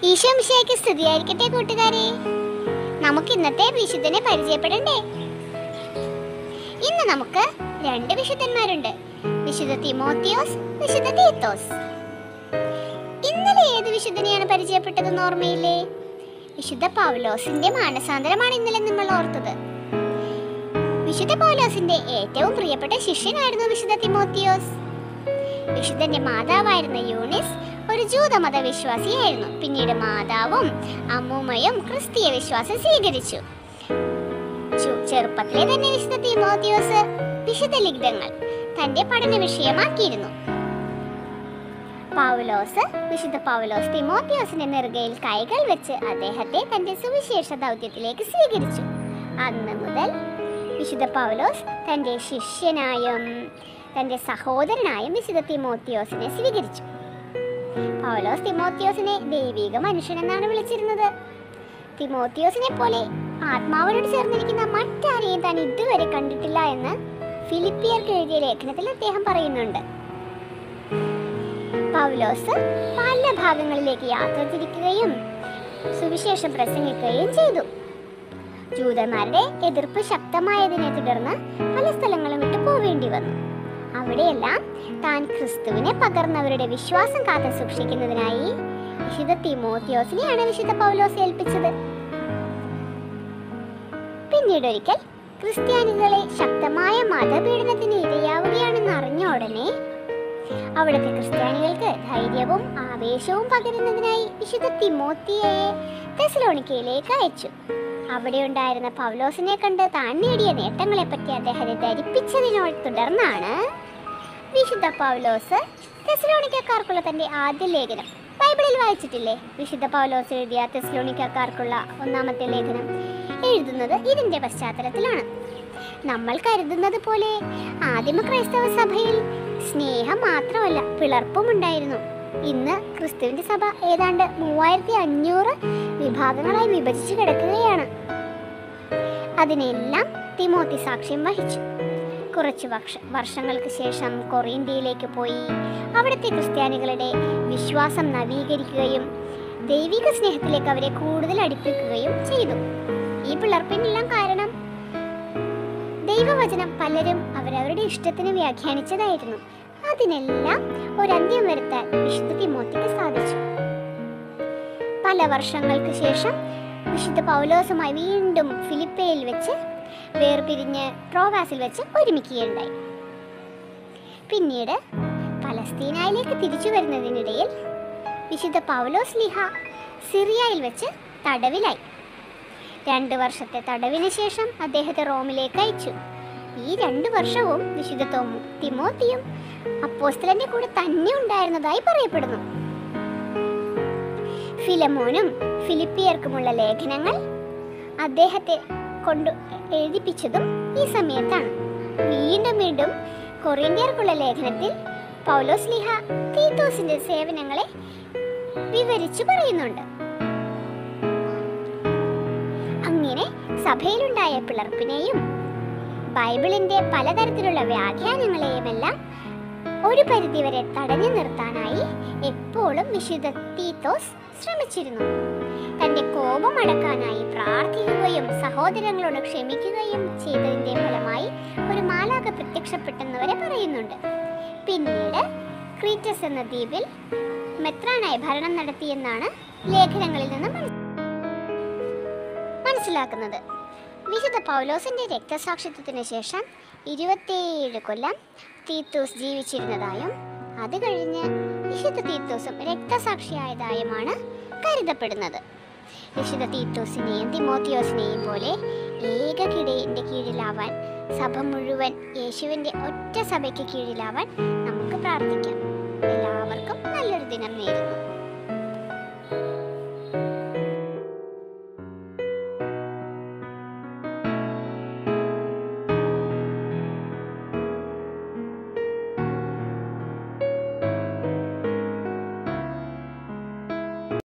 ഈശോ മിശിഹായ്ക്ക് സ്തുതിയായിരിക്കട്ടെ കൂട്ടുകാരെ നമുക്ക് ഇന്നത്തെ വിശുദ്ധനെ പരിചയപ്പെടണ്ടേ ഇന്ന് നമുക്ക് രണ്ട് വിശുദ്ധന്മാരുണ്ട് വിശുദ്ധ തിമോത്തിയോസ് വിശുദ്ധ തീത്തോസ് ഇന്നലെ ഏത് വിശുദ്ധനെയാണ് പരിചയപ്പെട്ടതെന്ന് ഓർമ്മയില്ലേ വിശുദ്ധ പൗലോസിന്റെ മാനസാന്തരമാണ് ഇന്നലെ നമ്മൾ ഓർത്തത് വിശുദ്ധ പൗലോസിന്റെ ഏറ്റവും പ്രിയപ്പെട്ട ശിഷ്യനായിരുന്നു വിശുദ്ധ തിമോത്തിയോസ് വിശുദ്ധന്റെ മാതാവായിരുന്ന യൂണിസ് ഒരു ജൂതമത വിശ്വാസിയായിരുന്നു പിന്നീട് മാതാവും അമ്മൂമ്മയും ക്രിസ്തീയ വിശ്വാസം സ്വീകരിച്ചു ചു- ചെറുപ്പത്തിലെ തന്നെ വിശുദ്ധ തിമോത്തിയോസ് വിശുദ്ധ ലിഖിതങ്ങൾ തന്റെ പഠന വിഷയമാക്കിയിരുന്നു പൗലോസ് വിശുദ്ധ പൗലോസ് തിമോത്തിയോസിന്റെ നെറുകയിൽ കൈകൾ വെച്ച് അദ്ദേഹത്തെ തന്റെ സുവിശേഷ ദൗത്യത്തിലേക്ക് സ്വീകരിച്ചു അന്ന് മുതൽ വിശുദ്ധ പൗലോസ് തന്റെ ശിഷ്യനായും തന്റെ സഹോദരനായും വിശുദ്ധ തിമോത്തിയോസിനെ സ്വീകരിച്ചു പൗലോസ് തിമോത്തിയോസിനെ ദൈവിക മനുഷ്യൻ എന്നാണ് വിളിച്ചിരുന്നത് തിമോത്തിയോസിനെ പോലെ ആത്മാവിനോട് ചേർന്നിരിക്കുന്ന മറ്റാരെയും താൻ ഇതുവരെ കണ്ടിട്ടില്ല എന്ന് ഫിലിപ്പിയർക്ക് എഴുതിയ ലേഖനത്തിൽ അദ്ദേഹം പറയുന്നുണ്ട് പൗലോസ് പല ഭാഗങ്ങളിലേക്ക് യാത്ര തിരിക്കുകയും സുവിശേഷം പ്രസംഗിക്കുകയും ചെയ്തു ജൂതന്മാരുടെ എതിർപ്പ് ശക്തമായതിനെ തുടർന്ന് പല സ്ഥലങ്ങളും വിട്ടു പോവേണ്ടി വന്നു അവിടെയെല്ലാം താൻ ക്രിസ്തുവിനെ പകർന്നവരുടെ വിശ്വാസം കാത്തു സൂക്ഷിക്കുന്നതിനായി വിശുദ്ധ തിമോത്തിയോസിനെയാണ് വിശുദ്ധ പൗലോസ് ഏൽപ്പിച്ചത് പിന്നീട് ഒരിക്കൽ ക്രിസ്ത്യാനികളെ ശക്തമായ മതപീഡനത്തിന് ഇരയാവുകയാണെന്ന് അറിഞ്ഞ ഉടനെ അവിടുത്തെ ക്രിസ്ത്യാനികൾക്ക് ധൈര്യവും ആവേശവും പകരുന്നതിനായി വിശുദ്ധ തിമോത്തിയയെ തെസലോണിക്കയിലേക്ക് അയച്ചു അവിടെ ഉണ്ടായിരുന്ന പൗലോസിനെ കണ്ട് താൻ നേടിയ നേട്ടങ്ങളെ പറ്റി അദ്ദേഹത്തെ ധരിപ്പിച്ചതിനോ തുടർന്നാണ് വിശുദ്ധ പൗലോസ് തെസലോണിക്കക്കാർക്കുള്ള തന്റെ ആദ്യ ലേഖനം ബൈബിളിൽ വായിച്ചിട്ടില്ലേ വിശുദ്ധ പൗലോസ് എഴുതിയ തെസലോണിക്കക്കാർക്കുള്ള ഒന്നാമത്തെ ലേഖനം എഴുതുന്നത് ഇതിന്റെ പശ്ചാത്തലത്തിലാണ് നമ്മൾ കരുതുന്നത് പോലെ ആദിമ ക്രൈസ്തവ സഭയിൽ സ്നേഹം മാത്രമല്ല പിളർപ്പും ഉണ്ടായിരുന്നു ഇന്ന് ക്രിസ്തുവിന്റെ സഭ ഏതാണ്ട് മൂവായിരത്തി അഞ്ഞൂറ് വിഭാഗങ്ങളായി വിഭജിച്ച് കിടക്കുകയാണ് അതിനെല്ലാം തിമോത്തി സാക്ഷ്യം വഹിച്ചു കുറച്ച് വർഷ വർഷങ്ങൾക്ക് ശേഷം കൊറിയന്ത്യയിലേക്ക് പോയി അവിടുത്തെ ക്രിസ്ത്യാനികളുടെ വിശ്വാസം നവീകരിക്കുകയും ദൈവിക സ്നേഹത്തിലേക്ക് അവരെ കൂടുതൽ അടുപ്പിക്കുകയും ചെയ്തു ഈ പിളർപ്പിനെല്ലാം കാരണം ദൈവവചനം പലരും അവരവരുടെ ഇഷ്ടത്തിന് വ്യാഖ്യാനിച്ചതായിരുന്നു അതിനെല്ലാം ഒരന്ത്യം വരുത്താൻ വിശുദ്ധ തിമോത്തിക്ക് സാധിച്ചു പല വർഷങ്ങൾക്ക് ശേഷം വിശുദ്ധ പൗലോസുമായി വീണ്ടും ഫിലിപ്പയിൽ വെച്ച് വേർപിരിഞ്ഞ് ട്രോവാസിൽ വെച്ച് ഒരുമിക്കുകയുണ്ടായി പിന്നീട് പലസ്തീനയിലേക്ക് തിരിച്ചു വരുന്നതിനിടയിൽ വിശുദ്ധ പൗലോസ് ലിഹ സിറിയയിൽ വെച്ച് തടവിലായി രണ്ട് വർഷത്തെ തടവിന് ശേഷം അദ്ദേഹത്തെ റോമിലേക്ക് അയച്ചു ഈ രണ്ട് വർഷവും വിശുദ്ധ തോമു തിമോത്തിയും അപ്പോസ്തലന്റെ കൂടെ തന്നെ ഉണ്ടായിരുന്നതായി പറയപ്പെടുന്നു ഫിലമോനും ഫിലിപ്പിയർക്കുമുള്ള ലേഖനങ്ങൾ അദ്ദേഹത്തെ കൊണ്ട് എഴുതിപ്പിച്ചതും ഈ സമയത്താണ് വീണ്ടും വീണ്ടും കൊറിയന്ത്യർക്കുള്ള ലേഖനത്തിൽ പൗലോസ് ലിഹ തീത്തോസിന്റെ സേവനങ്ങളെ വിവരിച്ചു പറയുന്നുണ്ട് അങ്ങനെ സഭയിലുണ്ടായ പിളർപ്പിനെയും ബൈബിളിന്റെ പലതരത്തിലുള്ള വ്യാഖ്യാനങ്ങളെയുമെല്ലാം ഒരു പരിധിവരെ തടഞ്ഞു നിർത്താനായി എപ്പോഴും വിശുദ്ധ തീത്തോസ് ശ്രമിച്ചിരുന്നു തന്റെ കോപം അടക്കാനായി പ്രാർത്ഥിക്കുകയും സഹോദരങ്ങളോട് ക്ഷമിക്കുകയും ചെയ്തതിന്റെ ഫലമായി ഒരു മാലാക പ്രത്യക്ഷപ്പെട്ടെന്ന് വരെ പറയുന്നുണ്ട് പിന്നീട് ക്രീറ്റസ് എന്ന ദ്വീപിൽ മെത്രാനായി ഭരണം നടത്തിയെന്നാണ് ലേഖനങ്ങളിൽ നിന്ന് മനസ്സിലാക്കുന്നത് മനസ്സിലാക്കുന്നത് വിശുദ്ധ പൗലോസിന്റെ രക്തസാക്ഷിത്വത്തിന് ശേഷം ഇരുപത്തിയേഴ് കൊല്ലം തീത്തൂസ് ജീവിച്ചിരുന്നതായും അത് കഴിഞ്ഞ് വിശുദ്ധ തീത്തൂസും രക്തസാക്ഷിയായതായുമാണ് കരുതപ്പെടുന്നത് വിശുദ്ധ തീത്തൂസിനെയും തിമോത്തിയോസിനെയും പോലെ ഏകകിടയന്റെ കീഴിലാവാൻ സഭ മുഴുവൻ യേശുവിന്റെ ഒറ്റ സഭയ്ക്ക് കീഴിലാവാൻ നമുക്ക് പ്രാർത്ഥിക്കാം എല്ലാവർക്കും നല്ലൊരു ദിനം നേരുന്നു